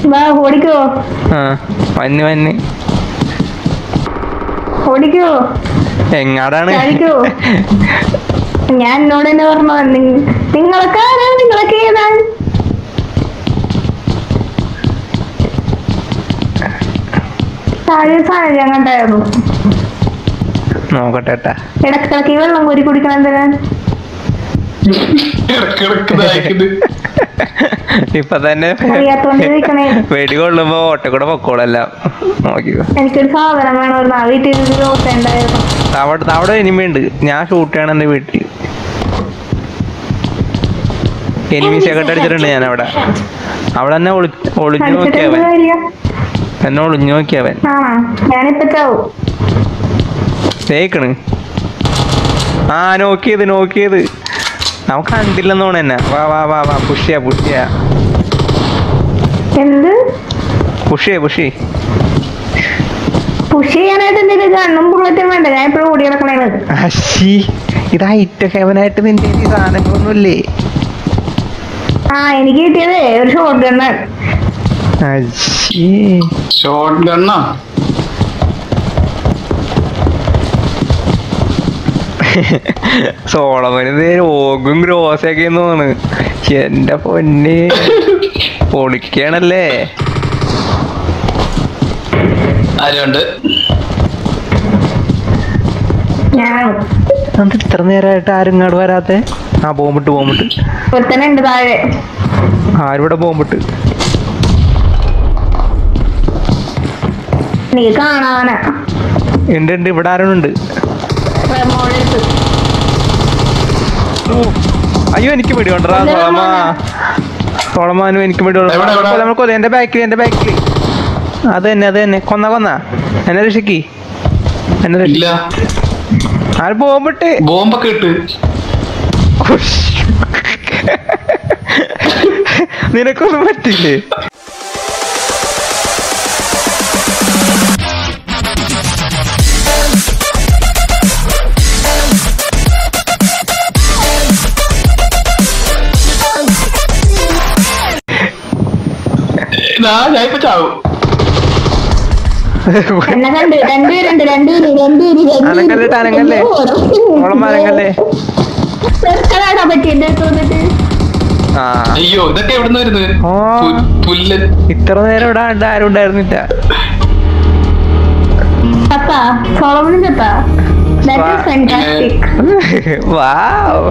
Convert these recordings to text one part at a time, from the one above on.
വാ ഓടിക്കോ ആ വന്ന് വന്ന് ഓടിക്കോ എങ്ങാടാണ് ചാടിക്കോ ഞാൻ എന്നോട് തന്നെ പറഞ്ഞു നിങ്ങളൊക്കെ ആരാ നിങ്ങളൊക്കെ ഏതാണ് താഴെ സാധനം ഞാൻ കണ്ടായിരുന്നു നോക്കട്ടെ ഏട്ടാ ഇടക്കിടക്ക് ഈ വെള്ളം കോരി കുടിക്കണം എന്തിനാ ഇടക്കിടക്ക് ദാഹിക്കുന്നുണ്ട്. ഇപ്പൊ തന്നെ അറിയാത്തോണ്ട് ചോദിക്കണേ വെടി കൊള്ളുമ്പോ ഓട്ട കൂടെ പൊക്കോളെല്ലാം നോക്കിക്കോ എനിക്കൊരു സാധനം വേണമായിരുന്നു ആ വീട്ടിൽ ഒരു ദോശ ഉണ്ടായിരുന്നു അവിടെ അവിടെ എനിമയുണ്ട് ഞാൻ ഷൂട്ട് ചെയ്യണം എന്റെ വീട്ടിൽ എനിമീസ് ഒക്കെ അടിച്ചിട്ടുണ്ട് ഞാൻ അവിടെ അവിടെ തന്നെ ഒളി ഒളിഞ്ഞു കളിച്ചിട്ട് എന്ത് നോക്കിയവൻ കാര്യം എന്നെ ഒളിഞ്ഞു നോക്കിയവൻ ആ ഞാനിപ്പോ ചാവും ജയിക്കണ് ആ നോക്കിയത് നോക്കിയത് അവൻ കണ്ടില്ലെന്ന് തോന്നുന്നു എന്നെ വാ വാ വാ വാ പുഷിയ പുഷിയ എന്ത് പുഷിയ പുഷി പുഷ് ചെയ്യാനായിട്ട് എന്തെങ്കിലും കണ്ണും ബുള്ളറ്റും വേണ്ട ഞാൻ ഇപ്പോഴും ഓടി കിടക്കണേന്ന് അശി ഇത് ഐറ്റ ഹെവനായിട്ട് നിന്റെ ഈ സാധനങ്ങളൊന്നുമില്ലേ ആ എനിക്ക് കിട്ടിയത് ഒരു ഷോട്ട് ഗണ്ണാണ് അശി ഷോട്ട് ഗണ്ണാ സോളമന് ഇത് രോഗും ഗ്രോസൊക്കെ തോന്നുന്നു എന്റെ പൊന്നെ പൊളിക്കണല്ലേ ആരുണ്ട് ഞാൻ അത് ഇത്ര നേരമായിട്ട് ആരും ഇങ്ങോട്ട് വരാത്തെ ആ ബോംബിട്ട് ബോംബിട്ട് ഒരുത്തനെ ഉണ്ട് താഴെ ആരിവിടെ ബോംബിട്ട് എനിക്ക് കാണാനാ ഉണ്ട് ഉണ്ട് ഇവിടെ ആരുണ്ട് റെമോളെടുത്ത് ഓ, അയ്യോ എനിക്ക് പിടി കൊണ്ടറാ ഇല്ല, സോളമ മോനെ. സോളമാനും എനിക്ക് പിടി എവിടെ, എവിടെ? നമ്മൾ കൊല എന്റെ ബാക്കിൽ എന്റെ ബാക്കിൽ അത് തന്നെ അത് തന്നെ കൊന്ന കൊന്ന എന്നെ രക്ഷിക്ക് എന്നെ രക്ഷി ഇല്ല ആര് ബോംബിട്ട് ബോംബൊക്കെ ഇട്ട് നിനക്കൊന്നും പറ്റില്ലേ ഇതാ ഞാൻ ഇപ്പൊ ചാവും എന്നെ കണ്ട് രണ്ടുപേരുണ്ട് രണ്ടുപേര് രണ്ടുപേര് അനങ്ങല്ലേ, അനങ്ങല്ലേ. ഓളം അനങ്ങല്ലേ. ചെറുക്കനാടാ പറ്റി എന്റെ അടുത്ത് വന്നിട്ട് ആ അയ്യോ ഇതൊക്കെ എവിടുന്ന് വരുന്നത് ഓ. പു- പുല്ലൻ ഇത്ര നേരം ഇവിടെ ആണ്ട് ആരും ഉണ്ടായിരുന്നില്ല ചത്താ സോളമനും ചത്താ ദാറ്റ് ഈസ് ഫാന്റാസ്റ്റിക് വാവ്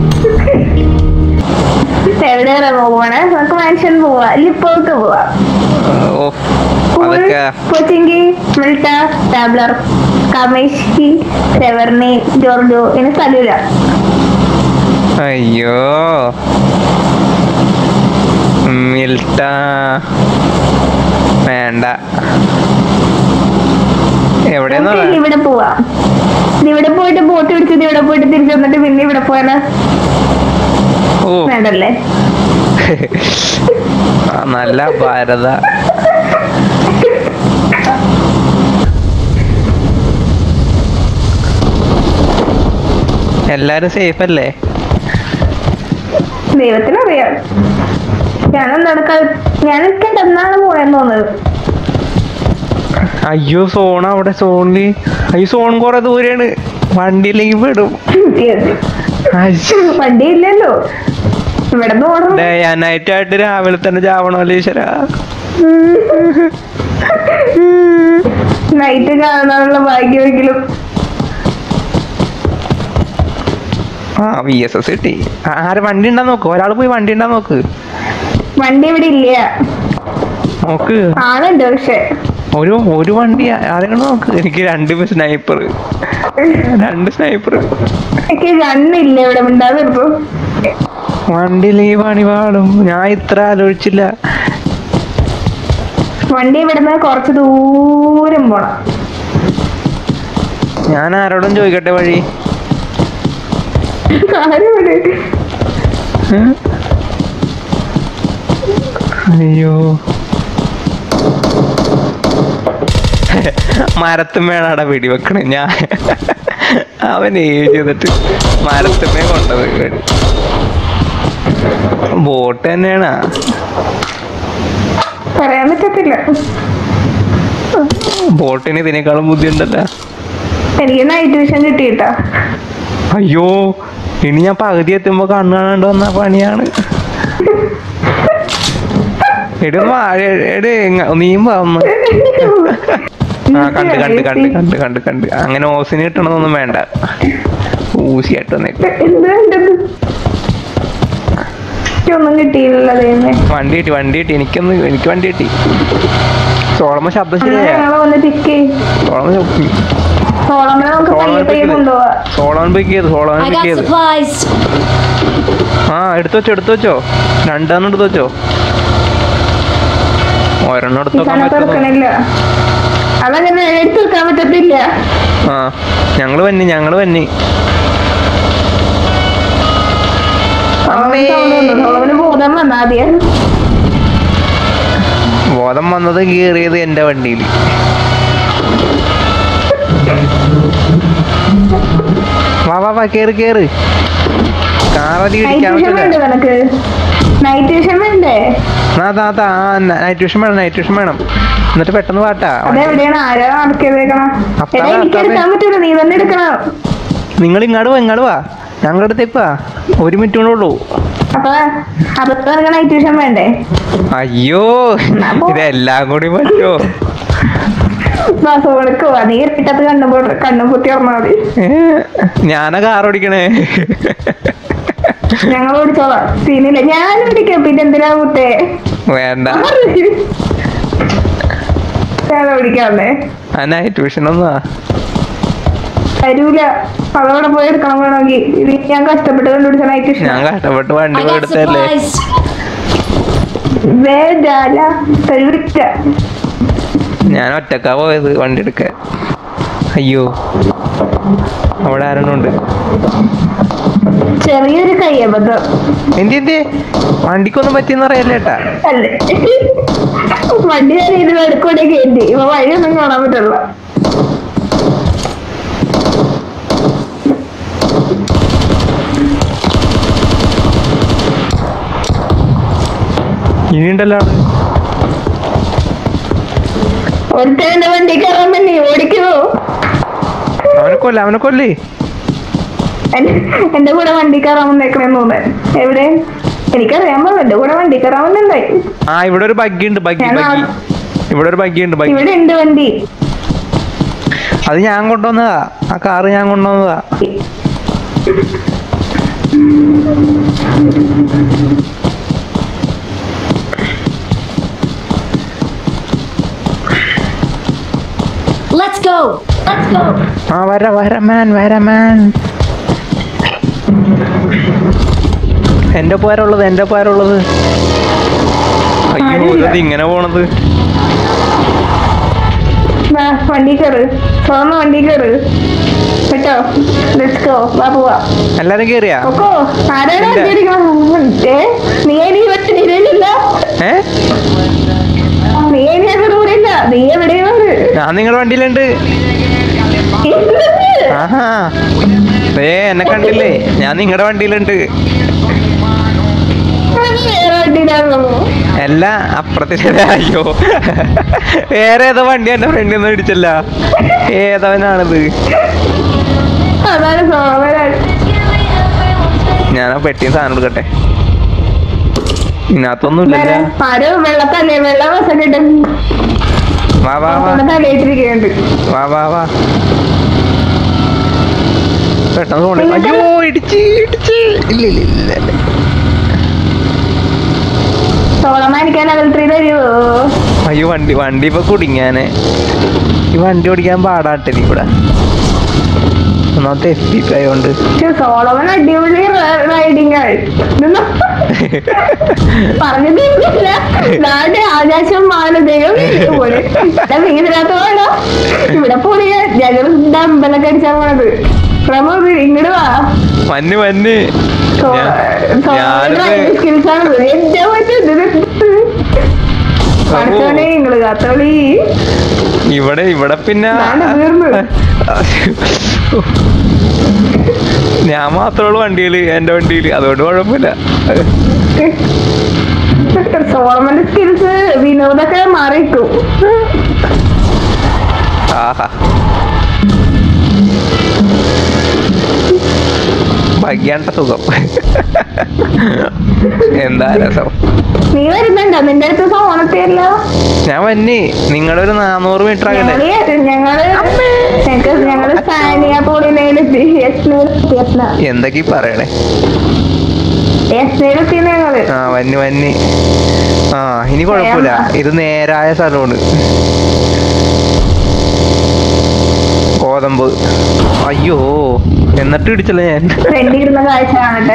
എവിടെ റെമോ പോണേ നമുക്ക് മാൻഷൻ പോവാ ലിപ്പോക്ക് പോവാ ഓ അതൊക്കെ കൊച്ചിങ്കി മിൽട്ട ടാബ്ലർ കമേഷ്കി സെവർണി ജോർജോ ഇനി സ്ഥലമില്ല അയ്യോ മിൽട്ട വേണ്ട എവിടെയെന്ന് നമുക്ക് പറയാ ഇവിടെ പോവാ ഇവിടെ പോയിട്ട് ബോട്ട് പിടിച്ചത് ഇവിടെ പോയിട്ട് തിരിച്ചു വന്നിട്ട് പിന്നെ ഇവിടെ പോയാലോ ഓ വേണ്ടല്ലേ ആ, നല്ല ഭാരത എല്ലാരും സേഫ് അല്ലേ ദൈവത്തിനറിയാം ഞാൻ നടക്ക ഞാൻ നിൽക്കണ്ട എന്നാണ് പോയെന്ന് തോന്നുന്നത് അയ്യോ സോൺ അവിടെ സോണില് അയ്യോ സോൺ കൊറേ ദൂരെയാണ് വണ്ടിയില്ലെങ്കിൽ വിടും അയ്യോ. വണ്ടി ഇല്ലല്ലോ ഇവിടെ നിന്ന് ഓടണം ഡയാനായിട്ടായിട്ട് രാവിലെ തന്നെ ചാവണമല്ലോ ഈശ്വര നൈറ്റ് കാണാനുള്ള ഭാഗ്യമെങ്കിലും ആ വി എസ് എസ് കിട്ടി ആ, ആര് വണ്ടി ഉണ്ടാ നോക്ക് ഒരാൾ പോയി വണ്ടി ഉണ്ടാ നോക്ക് വണ്ടി ഇവിടെ ഇല്ല നോക്ക് ആളുണ്ട് പക്ഷെ ഒരു ഒരു വണ്ടി ആരെങ്കിലും നോക്ക് എനിക്ക് രണ്ട് സ്നൈപ്പർ രണ്ട് സ്നൈപ്പർ എനിക്ക് കണ്ണില്ല ഇവിടെ മിണ്ടാതിരുന്നു വണ്ടിയിൽ ഈ പണി പാടും ഞാൻ ഇത്ര ആലോചിച്ചില്ല വണ്ടി ഇവിടുന്ന് കുറച്ച് ദൂരം പോണം ഞാൻ ആരോടും ചോദിക്കട്ടെ വഴി ആരോട് ഏ? അയ്യോ മരത്തുമ്മേണാടാ വെടി വെക്കണേ ഞാൻ അവൻ ഏവ് ചെയ്തിട്ട് മരത്തുമ്മേ കൊണ്ടത് വെടി ബോട്ട് തന്നെയാണ് പറയാൻ അറിയില്ല ബോട്ടിന് ഇതിനേക്കാളും ബുദ്ധിയുണ്ടല്ലോ എനിക്ക് നൈറ്റ് വിഷൻ കിട്ടിയിട്ടാ അയ്യോ ഇനി ഞാൻ പകുതി എത്തുമ്പോ കണ്ണു കാണാണ്ട് വന്ന പണിയാണ് എടി ഒന്ന് വാ, എ- എടി ഇങ്ങ- നീയും വാ ഒന്ന് ആ കണ്ട് കണ്ട് കണ്ട് കണ്ട് കണ്ട് കണ്ട് അങ്ങനെ ഓസിന് കിട്ടണമെന്നൊന്നും വേണ്ട ഊസിയായിട്ട് വന്നേക്കും എന്ത് വേണ്ടത് ഒന്നും കിട്ടിയില്ലല്ലോ ദൈവമേ വണ്ടി കിട്ടി വണ്ടി കിട്ടി എനിക്കൊന്ന് എനിക്ക് വണ്ടി കിട്ടി സോളമ്മ ശബ്ദം അങ്ങനെ ശരിയാ ഞങ്ങളെ വന്ന് പിക്ക് ചെയ്യും സോളമ്മ സോളമനെ നമുക്ക് പയ്യെ പയ്യെ കൊണ്ടുപോവാ സോളവൻ പിക്ക് ചെയ്ത് സോളവൻ I പിക്ക് got ചെയ്ത് supplies. ആ എടുത്തു വെച്ചോ എടുത്തു വെച്ചോ രണ്ടെണ്ണം എടുത്തു വെച്ചോ ഒരെണ്ണം എടുത്തു വെക്കാൻ ഇസാനെ പറ്റുമോ തീർക്കണില്ല അതങ്ങനെ എടുത്തെടുക്കാൻ പറ്റത്തില്ല ആ ഞങ്ങള് വന്നി ഞങ്ങള് വന്നി അമ്മേ. സോളമന് ബോധം വന്നാ ആദ്യം ബോധം വന്നത് കീറിയത് എന്റെ വണ്ടിയിൽ വാ വാ വാ കേറ് കേറ് കാറതി നൈറ്റ് ഇടിക്കാൻ വിഷൻ വേണ്ടേ പറ്റില്ല നിനക്ക് നൈറ്റ് വിഷൻ വേണ്ടേ ആ താ താ ആ നൈറ്റ് ട്യൂഷൻ വേണം നൈറ്റ് ട്യൂഷൻ വേണം എന്നിട്ട് പെട്ടെന്ന് പാട്ടാ അതെവിടെയാണ് ആരോ നടക്കിയതേക്കണം അപ്പൊ എടാ അതാ, എനിക്ക് അപ്പൊ എടുക്കാൻ പറ്റൂല നീ തന്നെ എടുക്കണം നിങ്ങൾ ഇങ്ങോട്ട് വാ ഇങ്ങോട്ട് വാ ഞങ്ങളുടെ അടുത്തേക്ക് വാ ഒരു മിനിറ്റ് കൊണ്ടേ ഉള്ളൂ അപ്പൊ അപ്പൊ നിനക്ക് നൈറ്റ് വിഷൻ വേണ്ടേ അയ്യോ അപ്പൊ- ഇതെല്ലാം കൂടി പറ്റുമോ ബസ് കൊടുക്കുവാ നീ ഇട്ടത്ത് കണ്ണു പൊ- കണ്ണും പൊത്തി ഓർമ്മ മതി ഏ, ഞാനാ കാർ ഓടിക്കണേ ഞങ്ങൾ ഓടിച്ചോളാം സീനില്ല ഞാൻ ഓടിക്കാം പിന്നെ എന്തിനാ മുത്തേ വേണ്ട ഞാൻ ഓടിക്കാമേ ആ നൈറ്റ് ട്യൂഷൻ ഒന്നാ തരൂല അതവിടെ പോയി എടുക്കണം വേണമെങ്കിൽ ഇത് ഞാൻ കഷ്ടപ്പെട്ട് കണ്ടുപിടിച്ച നൈറ്റ് വിഷൻ ഞാൻ കഷ്ടപ്പെട്ട് വണ്ടി I പോയി got എടുത്തല്ലേ supplies. വേദാല തരൂരിച്ച ഞാൻ ഒറ്റക്കാ പോയത് വണ്ടി എടുക്കാൻ അയ്യോ അവിടെ ആരെണ്ണുണ്ട് ചെറിയൊരു കയ്യബദ്ധം എന്തി എന്തി വണ്ടിക്കൊന്നും പറ്റിയെന്ന് അറിയാലേ ഏട്ടാ അല്ലേ വണ്ടി ഞാൻ ഇതിൽ എടുക്കൂടെ കയറ്റി ഇപ്പൊ വഴിയൊന്നും കാണാൻ പറ്റില്ല ഇനിയുണ്ടല്ലോ അവിടെ ഒരുത്തൻ എന്റെ വണ്ടി കയറാൻ തന്നെ ഓടിക്കുമോ അവനെ കൊല്ല അവനെ കൊല്ലേ എന്റെ എന്റെ കൂടെ വണ്ടി കയറാൻ വന്നേക്കണെന്ന് തോന്നുന്നു എവിടെ എനിക്കറിയാൻ പാടില്ല എന്റെ കൂടെ വണ്ടി കയറാൻ വന്നുണ്ടായി ആ ഇവിടെ ഒരു ബഗ്ഗി ഉണ്ട് ബഗ്ഗി ഞാൻ ബഗ്ഗി ഇവിടെ ഒരു ബഗ്ഗി ഉണ്ട് ബഗ്ഗി ഇവിടെ ഉണ്ട് വണ്ടി അത് ഞാൻ കൊണ്ടുവന്നതാ ആ കാറ് ഞാൻ കൊണ്ടുവന്നതാ Let's go. Let's go. ആ വര വര മാൻ വര മാൻ എന്റെ പോരുള്ളത് എന്റെ പോരുള്ളത് അയ്യോ ആരുമില്ല. ഇത് ഇങ്ങനെ പോണത് വാ, വണ്ടി കയറ് തുറന്ന് വണ്ടി കയറ് കേട്ടോ ലെറ്റ്സ് ഗോ വാ പോവാ എല്ലാരും കേറിയാ ഓക്കോ ആരാണ് ഇല്ല. വണ്ടി ഓടിക്കണം ഏ നീ ഇനി വണ്ടിയിലില്ല ഏ നീ ഇനി അങ്ങോട്ട് കൂടിയില്ല നീ എവിടെയാണ് ഞാൻ നിങ്ങളുടെ വണ്ടിയിലുണ്ട് ആഹാ ഏ എന്നെ കണ്ടില്ലേ ഞാൻ നിങ്ങളുടെ വണ്ടിയിലുണ്ട് വേറെ വണ്ടിയിലാണോ അല്ല അപ്പുറത്തെ അയ്യോ വേറെ ഏതോ വണ്ടി എന്റെ ഫ്രണ്ടിൽ നിന്ന് ഇടിച്ചല്ല ഏതവനാണിത് അതാണ് സോമനാണ് ഞാൻ ആ പെട്ടിയും സാധനം എടുക്കട്ടെ ഇതിനകത്തൊന്നും ഇല്ലല്ല ആരോ വെള്ളത്തല്ലേ വെള്ള ബസ്സൊക്കെ ഇട്ട് വാ വാ വാ തലയിട്ടിരിക്കുന്നുണ്ട് വാ വാ വാ പെട്ടെന്ന് പോണേ അയ്യോ ഇടിച്ച് ഇടിച്ച് ഇല്ല ഇല്ല ഇല്ല ഇല്ല സോളമാനിക്കാൻ അകൽത്രി തരുമോ അയ്യോ വണ്ടി വണ്ടി ഇപ്പൊ കുടുങ്ങിയാനെ ഈ വണ്ടി ഓടിക്കാൻ പാടാട്ടെ ഇവിടെ ഒന്നാമത്തെ എഫ് പി ആയതുകൊണ്ട് പക്ഷെ സോളമൻ അടിപൊളി റൈഡിങ് ആണ് ഇതൊന്നും പറഞ്ഞു തീർന്നില്ല നാട് ആകാശം മാനദൈവം പോലെ ഇവിടെ വീടിനകത്ത് വേണോ ഇവിടെ പോണി ഞങ്ങൾ അമ്പലൊക്കെ അടിച്ചാ പോണത് പ്രമോ ഇങ്ങോട്ട് വാ മഞ്ഞ് മഞ്ഞ് ഞാനിത് സ്കിൽസ് ആണ് എന്റെ പറ്റുന്നത് പഠിച്ചോനെ നിങ്ങള് കാത്തോളി ഇവിടെ ഇവിടെ പിന്നെ ദാണ്ട തീർന്നു. ഞാൻ മാത്രമേ ഉള്ളൂ വണ്ടിയില് എന്റെ വണ്ടിയില് അതുകൊണ്ട് കുഴപ്പമില്ല സോളമന്റെ സ്കിൽസ് വിനോദ ഉണ്ടാവുന്നതൊക്കെ മാറിക്കും ആഹാ ഭാഗ്യാണ്ട സുഖം എന്താ രസം നീ വരുന്നുണ്ടോ നിന്റെ അടുത്ത് ഫോണത്തിയല്ല ഞാൻ വന്നി നിങ്ങളുടെ ഒരു നാനൂറ് മീറ്റർ ആകണ്ടേ ഞങ്ങള് ഞങ്ങള് ഞങ്ങള് സാനിയ പോളിനെത്തി യസ്നയിലെത്തിയല്ല എന്തൊക്കെ പറയണേ യസ്നയിലെത്തി ഞങ്ങള് ആ വന്നി വന്നി ആ ഇനി കുഴപ്പമില്ല ഇത് നേരായ സ്ഥലമാണ് ഗോതമ്പ് അയ്യോ എന്നിട്ട് ഇടിച്ചല്ലോ ഞാൻ ഫ്രണ്ടിൽ ഇരുന്ന കാഴ്ച കാണട്ടെ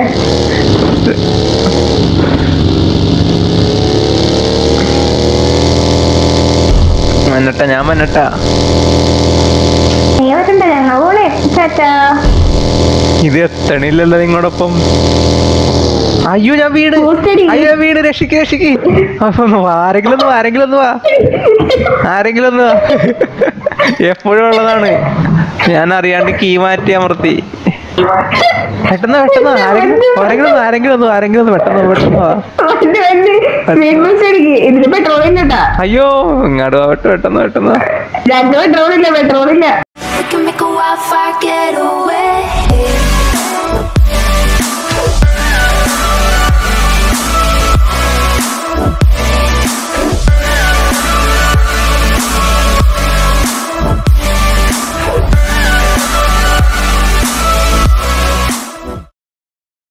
മന്നട്ട ഞാൻ മന്നട്ട നീ വരണ്ട ഞങ്ങൾ പോണേ ചാച്ചാ ഇത് എത്തണില്ലല്ലോ നിങ്ങളോടൊപ്പം അയ്യോ ഞാൻ വീട് കൂട്ടടി. അയ്യോ വീട് രക്ഷിക്ക് രക്ഷിക്ക് അപ്പൊ ഒന്ന് വാ, ആരെങ്കിലും ഒന്ന് വാ, ആരെങ്കിലും ഒന്ന് വാ ആരെങ്കിലും ഒന്ന് വാ എപ്പോഴും ഉള്ളതാണ് ഞാൻ അറിയാണ്ട് കീ മാറ്റി അമർത്തി പെട്ടെന്ന് പെട്ടെന്ന് ആരെങ്കിലും ആരെങ്കിലും ഒന്ന് ആരെങ്കിലും ഒന്ന് ആരെങ്കിലും ഒന്ന് പെട്ടെന്ന് വാ, പെട്ടെന്ന് വാ വണ്ടി വണ്ടി വീണ്ടും ശരിക്ക് ഇതിന് പെട്രോൾ ഇല്ലട്ടാ അയ്യോ ഇങ്ങോട്ട് വാ, പെട്ടെന്ന് പെട്ടെന്ന് പെട്ടെന്ന് വാ. രണ്ട് പെട്രോൾ ഇല്ല പെട്രോൾ ഇല്ല